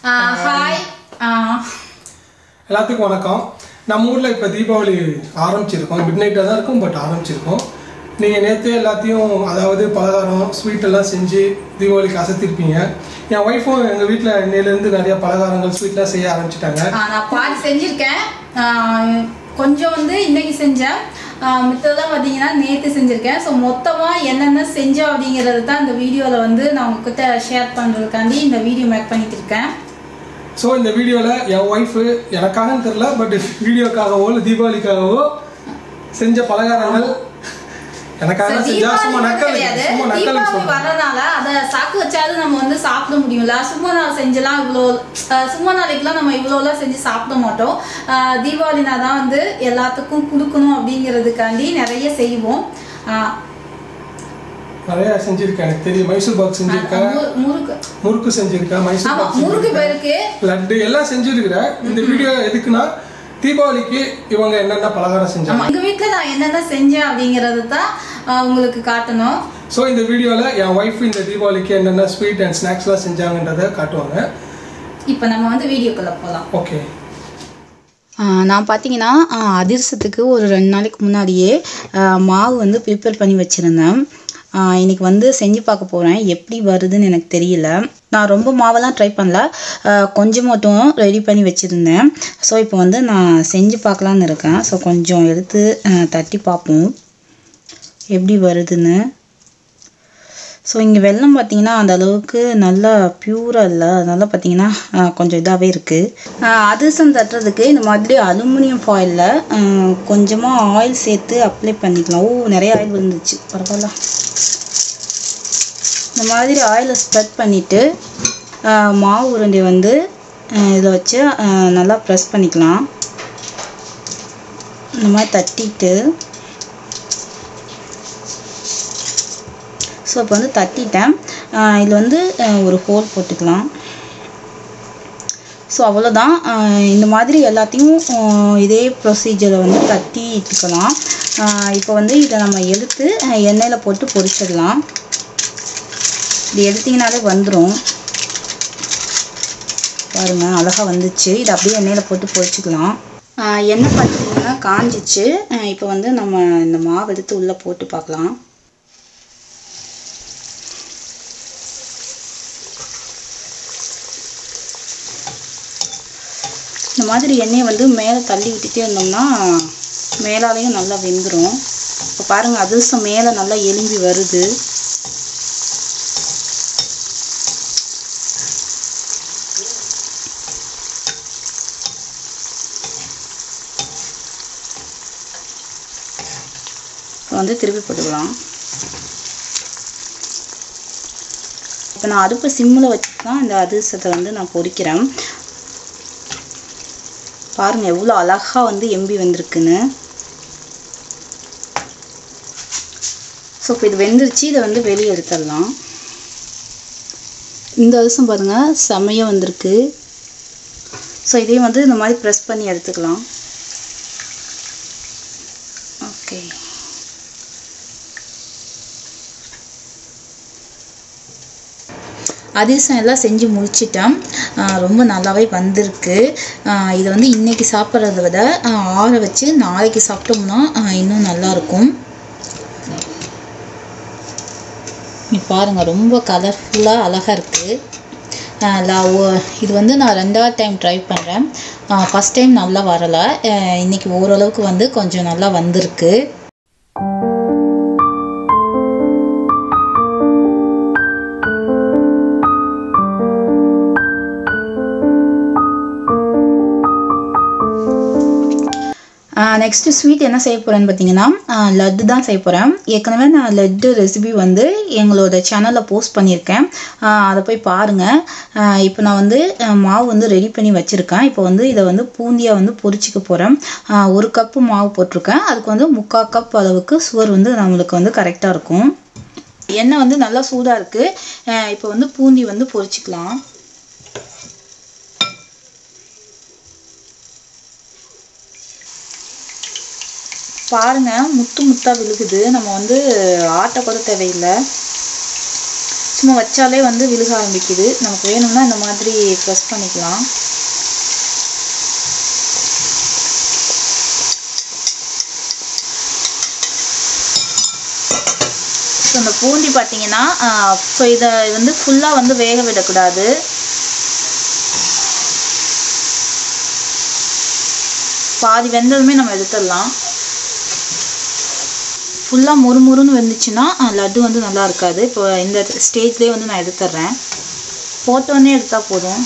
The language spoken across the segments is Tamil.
ஹாய் எல்லாத்துக்கும் வணக்கம் நம்ம ஊரில் இப்போ தீபாவளி ஆரம்பிச்சிருக்கோம் மிட் நைட்டாக தான் இருக்கும் பட் ஆரம்பிச்சிருக்கோம் நீங்கள் நேற்றே எல்லாத்தையும் அதாவது பலகாரம் ஸ்வீட் எல்லாம் செஞ்சு தீபாவளிக்கு அசத்திருப்பீங்க என் ஒய்ஃபும் எங்கள் வீட்டில் இன்னையிலேருந்து நிறைய பலகாரங்கள் ஸ்வீட்லாம் செய்ய ஆரம்பிச்சிட்டாங்க நான் பாதி செஞ்சிருக்கேன் ஆஹ் கொஞ்சம் வந்து இன்னைக்கு செஞ்சேன் ஆஹ் மித்ததெல்லாம் பார்த்தீங்கன்னா நேற்று செஞ்சுருக்கேன் ஸோ மொத்தமாக என்னென்ன செஞ்சோம் அப்படிங்கிறது தான் இந்த வீடியோவில் வந்து நான் உங்ககிட்ட ஷேர் பண்ணுறதுக்காண்டி இந்த வீடியோ மேக் பண்ணிட்டு இருக்கேன் ஸோ இந்த வீடியோவில் என் ஒய்ஃபு எனக்காகன்னு தெரில பட் வீடியோக்காகவோ இல்லை தீபாவளிக்காகவோ செஞ்ச பலகாரங்கள் எனக்காக சரி, செஞ்சா சும்மா தீபாவளி நக்கல் கிடையாது சும்மா நக்கல் தீபாவளி சொல்றேன் வர்றதுனால அதை சாக்கு வச்சாலும் நம்ம வந்து சாப்பிட முடியும்ல சும்மா நாள் செஞ்சலாம் இவ்வளோ அஹ் சும்மா நாளைக்குலாம் நம்ம இவ்வளோலாம் செஞ்சு சாப்பிட மாட்டோம் அஹ் தீபாவளினா தான் வந்து எல்லாத்துக்கும் கொடுக்கணும் அப்படிங்கிறதுக்காண்டி நிறைய செய்வோம் அஹ் நிறைய செஞ்சிருக்கேன் எனக்கு தெரியும் மைசூர் பாக் செஞ்சிருக்கேன் மு- முறுக்கு முறுக்கு செஞ்சிருக்கேன் மைசூர் ஆமா பாக் முறுக்கு செஞ்சிருக்கேன் பேருக்கு லட்டு எல்லாம் செஞ்சிருக்கிறேன் இந்த வீடியோ எதுக்குன்னா தீபாவளிக்கு இவங்க என்னென்ன பலகாரம் செஞ்சாங்க ஆமா எங்க வீட்ல நான் என்னென்ன செஞ்சேன் அப்படிங்கறது தான் அஹ், உங்களுக்கு காட்டணும் ஸோ இந்த வீடியோவில் என் ஒய்ஃப் இந்த தீபாவளிக்கு என்னென்ன ஸ்வீட் அண்ட் ஸ்நாக்ஸ்லாம் செஞ்சாங்கன்றதை காட்டுவாங்க இப்போ நம்ம வந்து வீடியோக்குள்ள போகலாம் ஓகே நான் பார்த்தீங்கன்னா அதிரசத்துக்கு ஒரு ரெண்டு நாளைக்கு முன்னாடியே ஆ, மாவு வந்து ப்ரிப்பேர் பண்ணி வச்சுருந்தேன் இன்னைக்கு வந்து செஞ்சு பார்க்க போகிறேன் எப்படி வருதுன்னு எனக்கு தெரியல நான் ரொம்ப மாவெல்லாம் ட்ரை பண்ணல ஆ, கொஞ்சம் மட்டும் ரெடி பண்ணி வச்சுருந்தேன் ஸோ இப்போ வந்து நான் செஞ்சு பார்க்கலான்னு இருக்கேன் ஸோ கொஞ்சம் எடுத்து ஆ, தட்டி பார்ப்போம் எப்படி வருதுன்னு ஸோ இங்கே வெல்லம் பார்த்தீங்கன்னா அந்த அளவுக்கு நல்லா பியூராக இல்லை அதனால பார்த்தீங்கன்னா ஆஹ், கொஞ்சம் இதாகவே இருக்குது அதிரசம் தட்டுறதுக்கு இந்த மாதிரி அலுமினியம் ஃபாயிலில் கொஞ்சமாக ஆயில் சேர்த்து அப்ளை பண்ணிக்கலாம் ஓ நிறைய ஆயில் விழுந்துச்சு பரவாயில்ல இந்த மாதிரி ஆயிலை ஸ்ப்ரெட் பண்ணிவிட்டு மாவு உருண்டை வந்து இதில் வச்சு ஆஹ், நல்லா ப்ரெஸ் பண்ணிக்கலாம் இந்த மாதிரி தட்டிட்டு ஸோ இப்போ வந்து தட்டிட்டேன் இதில் வந்து அஹ், ஒரு ஹோல் போட்டுக்கலாம் ஸோ அவ்வளோதான் அஹ், இந்த மாதிரி எல்லாத்தையும் அஹ், இதே ப்ரொசீஜரை வந்து தட்டி இட்டுக்கலாம் இப்போ வந்து இதை நம்ம எடுத்து அஹ், எண்ணெயில் போட்டு பொரிச்சிடலாம் இது எடுத்தீங்கனாலே வந்துடும் பாருங்க அழகாக வந்துச்சு இது அப்படியே எண்ணெயில் போட்டு பொரிச்சுக்கலாம் அஹ், எண்ணெய் பார்த்தீங்கன்னா காஞ்சிச்சு அஹ், இப்போ வந்து நம்ம இந்த மாவு எடுத்து உள்ளே போட்டு பார்க்கலாம் இந்த மாதிரி எண்ணெயை வந்து மேலே தள்ளி விட்டுட்டே இருந்தோம்னா மேலாலேயும் நல்லா வெந்துடும் இப்போ பாருங்கள் அதிரசம் மேலே நல்லா எலும்பி வருது இப்போ வந்து திருப்பி போட்டுக்கலாம் இப்போ நான் அடுப்பை சிம்மில் வச்சு தான் இந்த அதிரசத்தை வந்து நான் பொரிக்கிறேன் பாருங்க எவ்வளோ அழகா வந்து எம்பி வந்திருக்குன்னு ஸோ இப்போ இது வெந்துருச்சு இதை வந்து வெளியே எடுத்துடலாம் இந்த அரிசம் பாருங்க செமையாக வந்திருக்கு ஸோ இதையும் வந்து இந்த மாதிரி ப்ரெஸ் பண்ணி எடுத்துக்கலாம் ஓகே அதிரசம் எல்லாம் செஞ்சு முடிச்சிட்டேன் ஆஹ் ரொம்ப நல்லாவே வந்திருக்கு ஆஹ் இதை வந்து இன்னைக்கு சாப்பிட்றத விட ஆஹ் ஆற வச்சு நாளைக்கு சாப்பிட்டோம்னா ஆஹ் இன்னும் நல்லாயிருக்கும் நீ பாருங்க ரொம்ப கலர்ஃபுல்லாக அழகாக இருக்குது இது வந்து நான் ரெண்டாவது டைம் ட்ரை பண்ணுறேன் ஃபஸ்ட் டைம் நல்லா வரலை ஆஹ் இன்னைக்கு ஓரளவுக்கு வந்து கொஞ்சம் நல்லா வந்திருக்கு நெக்ஸ்ட்டு ஸ்வீட் என்ன செய்ய போகிறேன்னு பார்த்தீங்கன்னா ஆஹ் லட்டு தான் செய்ய போகிறேன் ஏற்கனவே நான் லட்டு ரெசிபி வந்து எங்களோட சேனலில் போஸ்ட் பண்ணியிருக்கேன் ஆஹ் அதை போய் பாருங்கள் இப்போ நான் வந்து ஆஹ் மாவு வந்து ரெடி பண்ணி வச்சுருக்கேன் இப்போ வந்து இதை வந்து பூந்தியாக வந்து பொரிச்சிக்க போகிறேன் ஒரு கப்பு மாவு போட்டிருக்கேன் அதுக்கு வந்து முக்கால் கப் அளவுக்கு சுகர் வந்து நம்மளுக்கு வந்து கரெக்டாக இருக்கும் எண்ணெய் வந்து நல்லா சூடாக இருக்குது இப்போ வந்து பூந்தி வந்து பொரிச்சிக்கலாம் பாருங்க முத்து முத்தா விழுகுது நம்ம வந்து ஆட்ட கூட தேவையில்லை ஸோ சும்மா வச்சாலே வந்து விழுக ஆரம்பிக்குது நமக்கு வேணும்னா இந்த மாதிரி ப்ரெஸ் பண்ணிக்கலாம் ஸோ இந்த பூந்தி பார்த்தீங்கன்னா ஸோ இதை வந்து ஃபுல்லாக வந்து வேக விடக்கூடாது பாதி வெந்ததுமே நம்ம எடுத்துடலாம் ஃபுல்லாக முறுமுறுன்னு வந்துச்சுன்னா அஹ், லட்டு வந்து நல்லா இருக்காது இப்போ இந்த ஸ்டேஜ்லேயே வந்து நான் எடுத்துடுறேன் போட்டோன்னே எடுத்தால் போதும்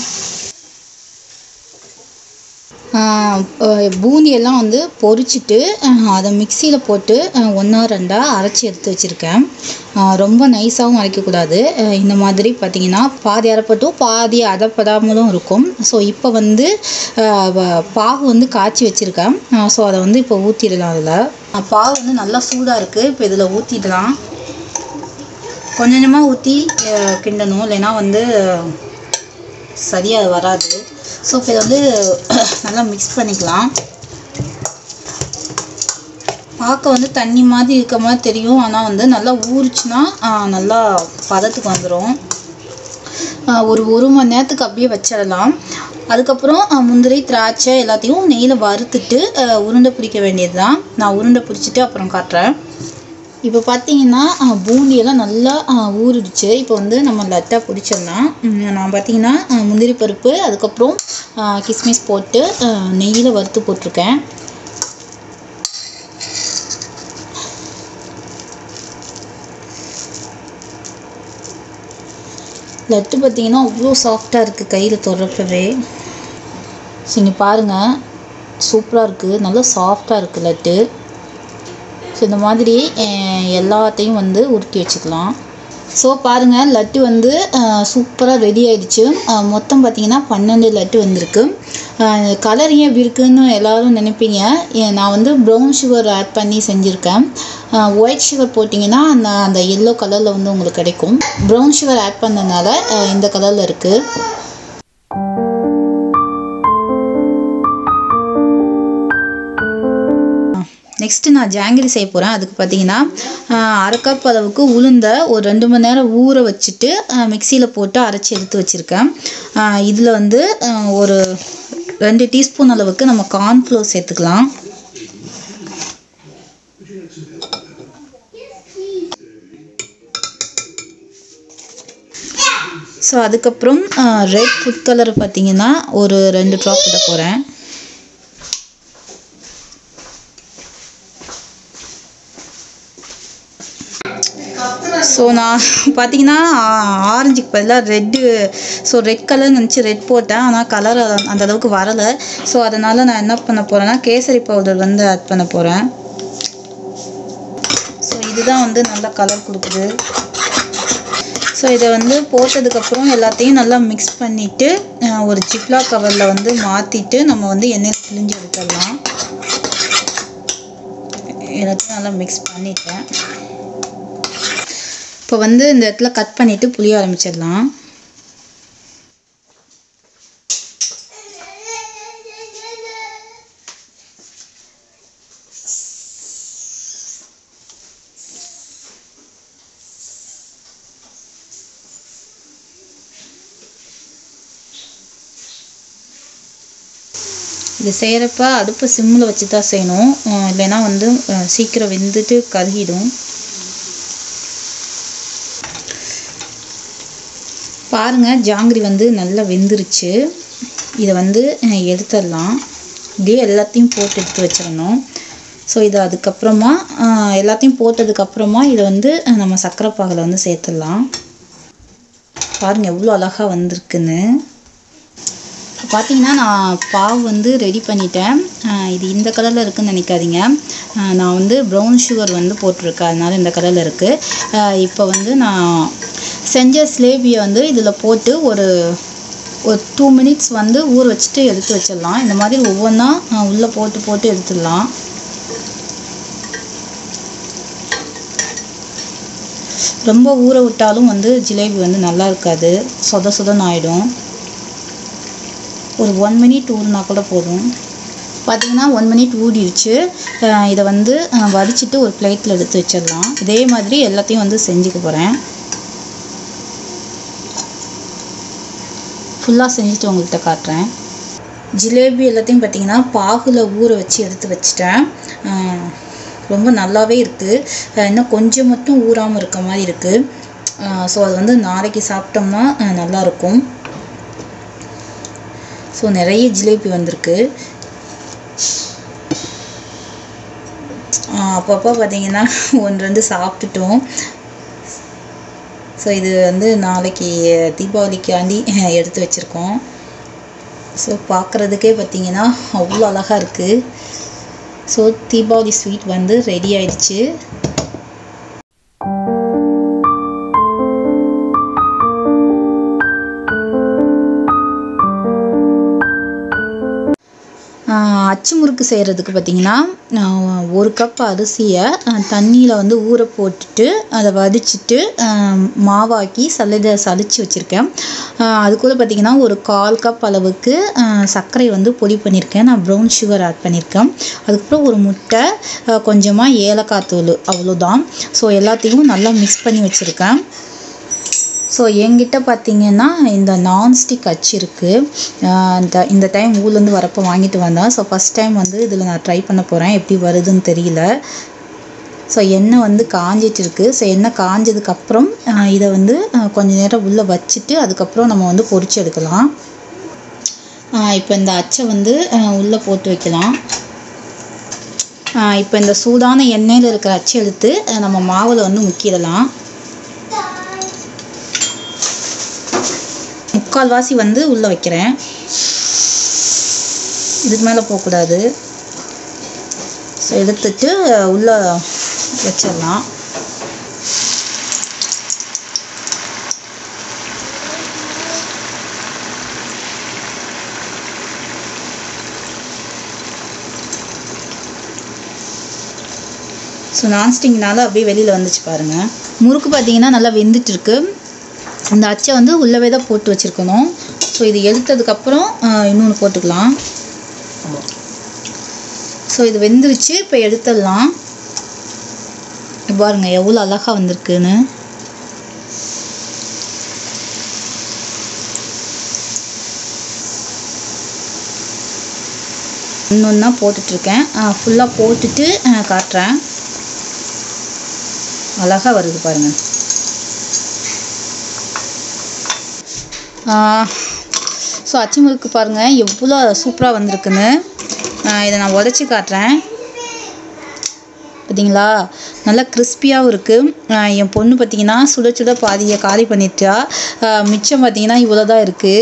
பூந்தி எல்லாம் வந்து பொரிச்சிட்டு அஹ், அதை மிக்சியில் போட்டு ஒன்றா ரெண்டாக அரைச்சி எடுத்து வச்சுருக்கேன் ரொம்ப நைஸாகவும் அரைக்கக்கூடாது அஹ், இந்த மாதிரி பார்த்தீங்கன்னா பாதி அரைப்பட்டும் பாதி அரைப்படாமலும் இருக்கும் ஸோ இப்போ வந்து அஹ், வ- பாகு வந்து காய்ச்சி வச்சுருக்கேன் ஸோ அதை வந்து இப்போ ஊற்றிடலாம் அதில் பாகு வந்து நல்லா சூடாக இருக்குது இப்போ இதில் ஊற்றிடலாம் கொஞ்சம் கொஞ்சமாக ஊற்றி கிண்டணும் இல்லைன்னா வந்து சரியாக வராது ஸோ இப்போ இதை வந்து நல்லா மிக்ஸ் பண்ணிக்கலாம் பார்க்க வந்து தண்ணி மாதிரி இருக்க மாதிரி தெரியும் ஆனால் வந்து நல்லா ஊறுச்சுன்னா ஆஹ், நல்லா பதத்துக்கு வந்துடும் ஒரு ஒரு மணி நேரத்துக்கு அப்படியே வச்சிடலாம் அதுக்கப்புறம் ஆஹ், முந்திரி திராட்சை எல்லாத்தையும் நெய்யில் வறுத்துட்டு ஆஹ், உருண்டை பிடிக்க வேண்டியது தான் நான் உருண்டை பிடிச்சிட்டு அப்புறம் காட்டுறேன் இப்போ பார்த்தீங்கன்னா ஆஹ், பூந்தியெல்லாம் நல்லா ஆஹ், ஊறிடுச்சு இப்போ வந்து நம்ம லட்டாக பிடிச்சிடலாம் உம், நான் பார்த்தீங்கன்னா ஆஹ், முந்திரி பருப்பு அதுக்கப்புறம் ஆஹ், கிஸ்மிஸ் போட்டு நெய்யில் வறுத்து போட்டிருக்கேன் லட்டு பார்த்தீங்கன்னா அவ்வளோ சாஃப்டாக இருக்குது கையில் தொடுறப்பவே ஸோ இங்கே பாருங்கள் சூப்பராக இருக்குது நல்லா சாஃப்டாக இருக்குது லட்டு ஸோ இந்த மாதிரி அஹ், எல்லாத்தையும் வந்து உருட்டி வச்சுக்கலாம் ஸோ பாருங்கள் லட்டு வந்து சூப்பராக ரெடி ஆயிடுச்சு அஹ், மொத்தம் பார்த்தீங்கன்னா பன்னெண்டு லட்டு வந்திருக்கு கலர் ஏன் இப்படி இருக்குன்னு எல்லாரும் நினைப்பீங்க ஏன் நான் வந்து ப்ரௌன் சுகர் ஆட் பண்ணி செஞ்சுருக்கேன் ஒயிட் சுகர் போட்டிங்கன்னா அந்த அந்த எல்லோ கலரில் வந்து உங்களுக்கு கிடைக்கும் ப்ரௌன் சுகர் ஆட் பண்ணதுனால அஹ், இந்த கலரில் இருக்குது நெக்ஸ்ட்டு நான் ஜாங்கிரி செய்ய போகிறேன் அதுக்கு பார்த்தீங்கன்னா ஆஹ், அரை கப் அளவுக்கு உளுந்த ஒரு ரெண்டு மணி நேரம் ஊற வச்சுட்டு மிக்சியில் போட்டு அரைச்சி எடுத்து வச்சுருக்கேன் இதில் வந்து ஆஹ், ஒரு ரெண்டு டீஸ்பூன் அளவுக்கு நம்ம கார்ன்ஃப்ளோர் சேர்த்துக்கலாம் ஸோ அதுக்கப்புறம் ரெட் ஃபுட் கலர் பார்த்தீங்கன்னா ஒரு ரெண்டு ட்ராப் இட போகிறேன் ஸோ நான் பார்த்தீங்கன்னா ஆரஞ்சுக்கு பதிலாக ரெட்டு ஸோ ரெட் கலர் நினச்சி ரெட் போட்டேன் ஆனால் கலர் அந்த அளவுக்கு வரலை ஸோ அதனால் நான் என்ன பண்ண போகிறேன்னா கேசரி பவுடர் வந்து ஆட் பண்ண போகிறேன் ஸோ இதுதான் வந்து நல்லா கலர் கொடுக்குது ஸோ இதை வந்து போட்டதுக்கப்புறம் எல்லாத்தையும் நல்லா மிக்ஸ் பண்ணிவிட்டு ஒரு ஜிப்லா கவரில் வந்து மாற்றிட்டு நம்ம வந்து எண்ணெயில் பிழிஞ்சு எடுத்துடலாம் எல்லாத்தையும் நல்லா மிக்ஸ் பண்ணிட்டேன் இப்போ வந்து இந்த இடத்துல கட் பண்ணிவிட்டு புளிய ஆரம்பிச்சிடலாம் இது செய்கிறப்ப அடுப்பு சிம்மில் வச்சு தான் செய்யணும் அஹ் இல்லைன்னா வந்து அஹ் சீக்கிரம் வெந்துட்டு கருகிடும் பாருங்க ஜாங்கிரி வந்து நல்லா வெந்துருச்சு இதை வந்து அஹ், எடுத்துடலாம் இப்படியே எல்லாத்தையும் போட்டு எடுத்து வச்சிடணும் ஸோ இதை அதுக்கப்புறமா அஹ், எல்லாத்தையும் போட்டதுக்கப்புறமா இதை வந்து அஹ், நம்ம சர்க்கரை பாகில் வந்து சேர்த்துடலாம் பாருங்க எவ்வளோ அழகாக வந்திருக்குன்னு இப்போ பார்த்தீங்கன்னா நான் பாவு வந்து ரெடி பண்ணிட்டேன் அஹ், இது இந்த கலரில் இருக்குன்னு நினைக்காதீங்க அஹ், நான் வந்து ப்ரௌன் சுகர் வந்து போட்டிருக்கேன் அதனால இந்த கலரில் இருக்குது இப்போ வந்து நான் செஞ்ச ஸ்லேபியை வந்து இதில் போட்டு ஒரு ஒரு டூ மினிட்ஸ் வந்து ஊற வச்சுட்டு எடுத்து வச்சிடலாம் இந்த மாதிரி ஒவ்வொன்றா உள்ளே போட்டு போட்டு எடுத்துடலாம் ரொம்ப ஊற விட்டாலும் வந்து ஜிலேபி வந்து நல்லா இருக்காது சொத சொதன்னு ஆயிடும் ஒரு ஒன் மினிட் ஊறினா கூட போதும் பார்த்தீங்கன்னா ஒன் மினிட் ஊறிடுச்சு அஹ் இதை வந்து அஹ் வடிச்சிட்டு ஒரு பிளேட்டில் எடுத்து வச்சிடலாம் இதே மாதிரி எல்லாத்தையும் வந்து செஞ்சுக்க போகிறேன் ஃபுல்லாக செஞ்சுட்டு உங்கள்கிட்ட காட்டுறேன் ஜிலேபி எல்லாத்தையும் பார்த்தீங்கன்னா பாகுல ஊற வச்சு எடுத்து வச்சிட்டேன் ஆஹ் ரொம்ப நல்லாவே இருக்குது இன்னும் கொஞ்சம் மட்டும் ஊறாமல் இருக்க மாதிரி இருக்குது ஸோ அது வந்து நாளைக்கு சாப்பிட்டோம்னா ஆஹ் நல்லா இருக்கும் ஸோ நிறைய ஜிலேபி வந்திருக்கு ஆஹ் அப்பப்போ பார்த்தீங்கன்னா ஒன்று ரெண்டு சாப்பிட்டுட்டோம் ஸோ இது வந்து நாளைக்கு தீபாவளிக்காண்டி எடுத்து வச்சுருக்கோம் ஸோ பார்க்குறதுக்கே பார்த்தீங்கன்னா அவ்வளோ அழகாக இருக்குது ஸோ தீபாவளி ஸ்வீட் வந்து ரெடி ஆயிடுச்சு ஆஹ் அச்சு முறுக்கு செய்கிறதுக்கு பார்த்தீங்கன்னா ஆஹ் ஒரு கப் அரிசியை தண்ணியில் வந்து ஊற போட்டுட்டு அதை வடிச்சிட்டு ஆஹ் மாவாக்கி சல்லடை சலிச்சு வச்சுருக்கேன் அது கூட பார்த்தீங்கன்னா ஒரு கால் கப் அளவுக்கு ஆஹ் சர்க்கரை வந்து பொடி பண்ணியிருக்கேன் நான் ப்ரௌன் சுகர் ஆட் பண்ணியிருக்கேன் அதுக்கப்புறம் ஒரு முட்டை ஆஹ் கொஞ்சமாக ஏலக்காய் தூள் அவ்வளோதான் ஸோ எல்லாத்தையும் நல்லா மிக்ஸ் பண்ணி வச்சுருக்கேன் ஸோ என்கிட்ட பார்த்தீங்கன்னா இந்த நான்ஸ்டிக் அச்சு இருக்குது இந்த இந்த டைம் ஊர்லேருந்து வரப்போ வாங்கிட்டு வந்தேன் ஸோ ஃபஸ்ட் டைம் வந்து இதில் நான் ட்ரை பண்ண போகிறேன் எப்படி வருதுன்னு தெரியல ஸோ எண்ணெய் வந்து காஞ்சிட்டு இருக்கு ஸோ எண்ணெய் காஞ்சதுக்கப்புறம் இதை வந்து அஹ், கொஞ்ச நேரம் உள்ளே வச்சுட்டு அதுக்கப்புறம் நம்ம வந்து பொரிச்சு எடுக்கலாம் இப்போ இந்த அச்சை வந்து அஹ், உள்ளே போட்டு வைக்கலாம் இப்போ இந்த சூடான எண்ணெயில் இருக்கிற அச்சை எடுத்து அஹ், நம்ம மாவில் வந்து முக்கிடலாம் முக்கால்வாசி வந்து உள்ளே வைக்கிறேன் இதுக்கு மேலே போகக்கூடாது ஸோ எடுத்துட்டு உள்ளே வச்சிடலாம் ஸோ நான்ஸ்டிங்னால அப்படியே வெளியில் வந்துச்சு பாருங்கள் முறுக்கு பார்த்தீங்கன்னா நல்லா வெந்துட்டு இருக்கு அந்த அச்சை வந்து உள்ளவே தான் போட்டு வச்சுருக்கணும் ஸோ இது எடுத்ததுக்கப்புறம் இன்னொன்று போட்டுக்கலாம் ஆமாம் ஸோ இது வெந்துருச்சு இப்போ எடுத்துடலாம் இங்க பாருங்க எவ்வளோ அழகாக வந்திருக்குன்னு இன்னொன்னா போட்டுட்ருக்கேன் ஃபுல்லாக போட்டுட்டு அஹ், காட்டுறேன் அழகாக வருது பாருங்கள் ஸோ அச்சு முறுக்கு பாருங்கள் எவ்வளோ சூப்பராக வந்திருக்குன்னு ஆஹ் இதை நான் உடச்சி காட்டுறேன் பார்த்தீங்களா நல்லா கிறிஸ்பியாகவும் இருக்குது என் பொண்ணு பார்த்தீங்கன்னா சுட சுட பாதியை காலி பண்ணிட்டா ஆஹ் மிச்சம் பார்த்தீங்கன்னா இவ்வளோ தான் இருக்குது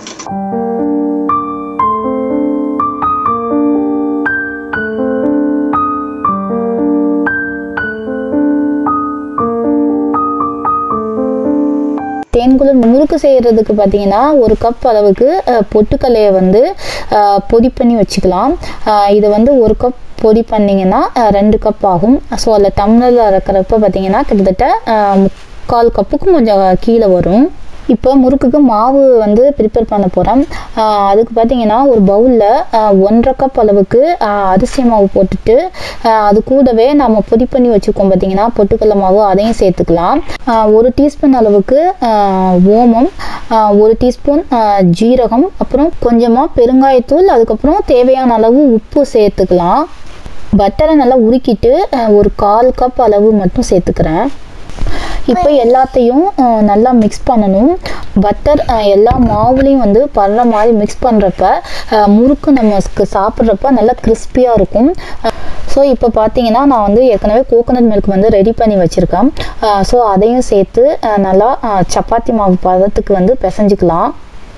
தேன்குழல் முறுக்கு செய்கிறதுக்கு பார்த்தீங்கன்னா ஒரு கப் அளவுக்கு அஹ், பொட்டுக்கல்லையை வந்து அஹ், பொடி பண்ணி வச்சுக்கலாம் அஹ், இது வந்து ஒரு கப் பொடி பண்ணிங்கன்னா அஹ், ரெண்டு கப் ஆகும் ஸோ அதில் டம்ளரில் இறக்குறப்ப பார்த்தீங்கன்னா கிட்டத்தட்ட அஹ், முக்கால் கப்புக்கும் கொஞ்சம் கீழே வரும் இப்போ முறுக்குக்கு மாவு வந்து ப்ரிப்பேர் பண்ண போகிறேன் அதுக்கு பார்த்தீங்கன்னா ஒரு பவுலில் ஒன்றரை கப் அளவுக்கு ஆஹ், அரிசி மாவு போட்டுட்டு ஆஹ், அது கூடவே நம்ம பொடி பண்ணி வச்சுருக்கோம் பார்த்தீங்கன்னா பொட்டுக்கடலை மாவு அதையும் சேர்த்துக்கலாம் ஆஹ், ஒரு டீஸ்பூன் அளவுக்கு ஆஹ், ஓமம் ஆஹ், ஒரு டீஸ்பூன் ஆஹ், ஜீரகம் அப்புறம் கொஞ்சமாக பெருங்காயத்தூள் அதுக்கப்புறம் தேவையான அளவு உப்பு சேர்த்துக்கலாம் பட்டரை நல்லா உருக்கிட்டு ஆஹ், ஒரு கால் கப் அளவு மட்டும் சேர்த்துக்கிறேன் இப்போ எல்லாத்தையும் அஹ், நல்லா மிக்ஸ் பண்ணணும் பட்டர் அஹ், எல்லா மாவுலேயும் வந்து படுற மாதிரி மிக்ஸ் பண்ணுறப்ப முறுக்கு நமக்கு சாப்பிட்றப்ப நல்லா கிறிஸ்பியாக இருக்கும் ஸோ இப்போ பார்த்தீங்கன்னா நான் வந்து ஏற்கனவே கோகோனட் மில்க் வந்து ரெடி பண்ணி வச்சுருக்கேன் ஸோ அதையும் சேர்த்து அஹ், நல்லா அஹ், சப்பாத்தி மாவு பதத்துக்கு வந்து பிசைஞ்சுக்கலாம்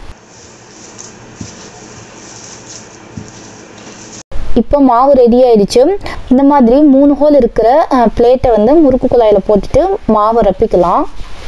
இப்போ மாவு ரெடி ஆயிடுச்சு இந்த மாதிரி மூணு ஹோல் இருக்கிற பிளேட்டை வந்து முறுக்கு குழாயில் போட்டுட்டு மாவை ரப்பிக்கலாம்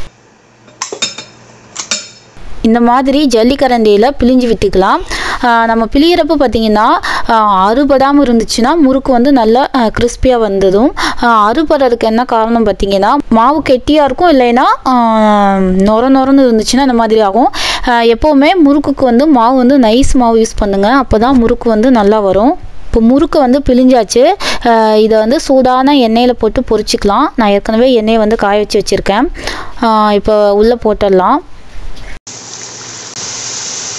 இந்த மாதிரி ஜல்லிக்கரண்டியில் பிழிஞ்சு விட்டுக்கலாம் ஆஹ் நம்ம பிழியிறப்ப பார்த்தீங்கன்னா ஆஹ் அறுபடாமல் இருந்துச்சுன்னா முறுக்கு வந்து நல்லா கிறிஸ்பியாக வந்ததும் ஆஹ் அறுபடுறதுக்கு என்ன காரணம் பார்த்தீங்கன்னா மாவு கெட்டியாக இருக்கும் இல்லைன்னா ஆஹ் நொர நொரன்னு இருந்துச்சுன்னா இந்த மாதிரி ஆகும் ஆஹ் எப்போவுமே முறுக்குக்கு வந்து மாவு வந்து நைஸ் மாவு யூஸ் பண்ணுங்கள் அப்போ தான் முறுக்கு வந்து நல்லா வரும் இப்போ முறுக்கு வந்து பிழிஞ்சாச்சு ஆஹ் இதை வந்து சூடான எண்ணெயில் போட்டு பொரிச்சிக்கலாம் நான் ஏற்கனவே எண்ணெயை வந்து காய வச்சு வச்சுருக்கேன் இப்போ உள்ளே போட்டுடலாம்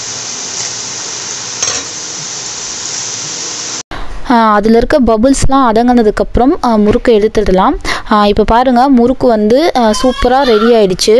அதில் இருக்க பபுள்ஸ்லாம் அடங்கினதுக்கப்புறம் முறுக்கை எடுத்துடலாம் இப்போ பாருங்கள் முறுக்கு வந்து சூப்பராக ரெடி ஆயிடுச்சு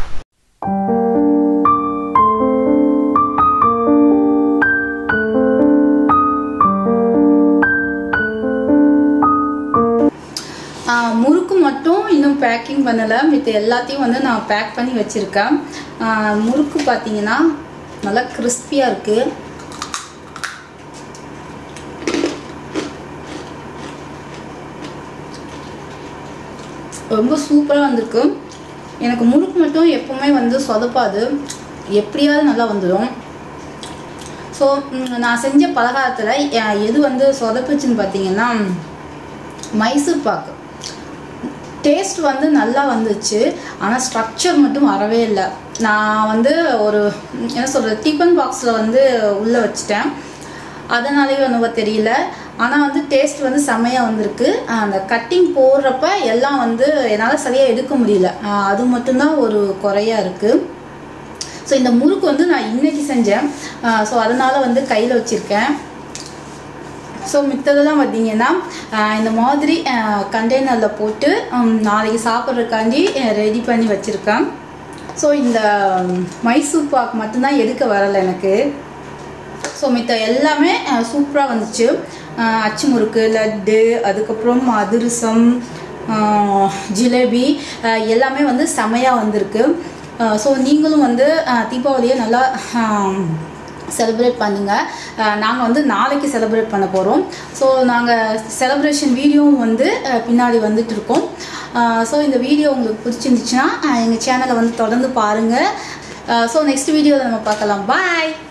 ஆஹ் முறுக்கு மட்டும் இன்னும் பேக்கிங் பண்ணலை மித்த எல்லாத்தையும் வந்து நான் பேக் பண்ணி வச்சுருக்கேன் ஆஹ் முறுக்கு பார்த்தீங்கன்னா நல்லா கிறிஸ்பியாக இருக்குது ரொம்ப சூப்பராக வந்திருக்கு எனக்கு முறுக்கு மட்டும் எப்பவுமே வந்து சொதப்பாது எப்படியாவது நல்லா வந்துடும் ஸோ நான் செஞ்ச பலகாரத்தில் எது வந்து சொதப்புச்சுன்னு பார்த்தீங்கன்னா மைசூர் பாக்கு டேஸ்ட் வந்து நல்லா வந்துச்சு ஆனால் ஸ்ட்ரக்சர் மட்டும் வரவே இல்லை நான் வந்து ஒரு ம், என்ன சொல்கிறது டிஃபன் பாக்ஸில் வந்து உள்ளே வச்சுட்டேன் அதனாலேயே என்னவோ தெரியல ஆனால் வந்து டேஸ்ட் வந்து செம்மையாக வந்திருக்கு அஹ் அந்த கட்டிங் போடுறப்ப எல்லாம் வந்து என்னால் சரியாக எடுக்க முடியல அஹ் அது மட்டும்தான் ஒரு குறையாக இருக்குது ஸோ இந்த முறுக்கு வந்து நான் இன்னைக்கு செஞ்சேன் ஸோ அதனால் வந்து கையில் வச்சுருக்கேன் ஸோ மித்ததெல்லாம் பார்த்தீங்கன்னா ஆஹ் இந்த மாதிரி கண்டெய்னரில் போட்டு ஹம், நாளைக்கு சாப்பிட்றதுக்காண்டி ரெடி பண்ணி வச்சுருக்கேன் ஸோ இந்த மைசூர் பாக் மட்டும்தான் எடுக்க வரலை எனக்கு ஸோ மித்த எல்லாமே சூப்பராக வந்துச்சு ஆஹ் அச்சு முறுக்கு லட்டு அதுக்கப்புறம் அதிரசம் ஆஹ் ஜிலேபி ஆஹ் எல்லாமே வந்து செமையாக வந்திருக்கு ஸோ நீங்களும் வந்து ஆஹ் தீபாவளியை நல்லா செலிப்ரேட் பண்ணுங்கள் நாங்கள் வந்து நாளைக்கு செலிப்ரேட் பண்ண போகிறோம் ஸோ நாங்கள் செலிப்ரேஷன் வீடியோவும் வந்து ஆஹ் பின்னாடி வந்துட்டு இருக்கோம் ஸோ இந்த வீடியோ உங்களுக்கு பிடிச்சிருந்துச்சுன்னா எங்கள் சேனலை வந்து தொடர்ந்து பாருங்கள் ஸோ நெக்ஸ்ட் வீடியோவில் நம்ம பார்க்கலாம் பாய்